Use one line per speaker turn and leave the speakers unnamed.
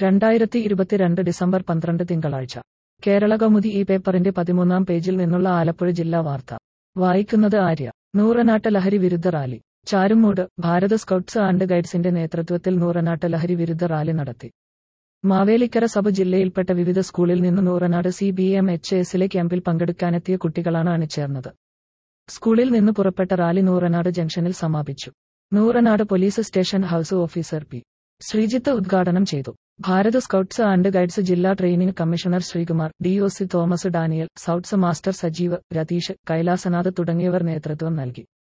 രണ്ടായിരത്തി ഇരുപത്തിരണ്ട് ഡിസംബർ പന്ത്രണ്ട് തിങ്കളാഴ്ച കേരള കൗമുദി ഈ പേപ്പറിന്റെ പതിമൂന്നാം പേജിൽ നിന്നുള്ള ആലപ്പുഴ ജില്ലാ വാർത്ത വായിക്കുന്നത് ആര്യ നൂറനാട്ട ലഹരി വിരുദ്ധ rally Charummood Bharat scouts and ഗൈഡ്സിന്റെ നേതൃത്വത്തിൽ നൂറനാട്ട ലഹരി വിരുദ്ധ റാലി നടത്തി മാവേലിക്കര സഭ ജില്ലയിൽപ്പെട്ട വിവിധ സ്കൂളിൽ നിന്ന് Nooranad C B M H എസിലെ ക്യാമ്പിൽ പങ്കെടുക്കാനെത്തിയ കുട്ടികളാണ് അണിചേർന്നത് സ്കൂളിൽ നിന്ന് പുറപ്പെട്ട റാലി നൂറനാട് ജംഗ്ഷനിൽ സമാപിച്ചു Nooranad police station house officer P Sreejith ഉദ്ഘാടനം ചെയ്തു ഭാരത് സ്കൗട്ട്സ് ആൻഡ് ഗൈഡ്സ് ജില്ലാ training commissioner Sreekumar D O C Thomas Daniel scouts master Sajeev Ratheesh Kailasanath തുടങ്ങിയവർ നേതൃത്വം നൽകി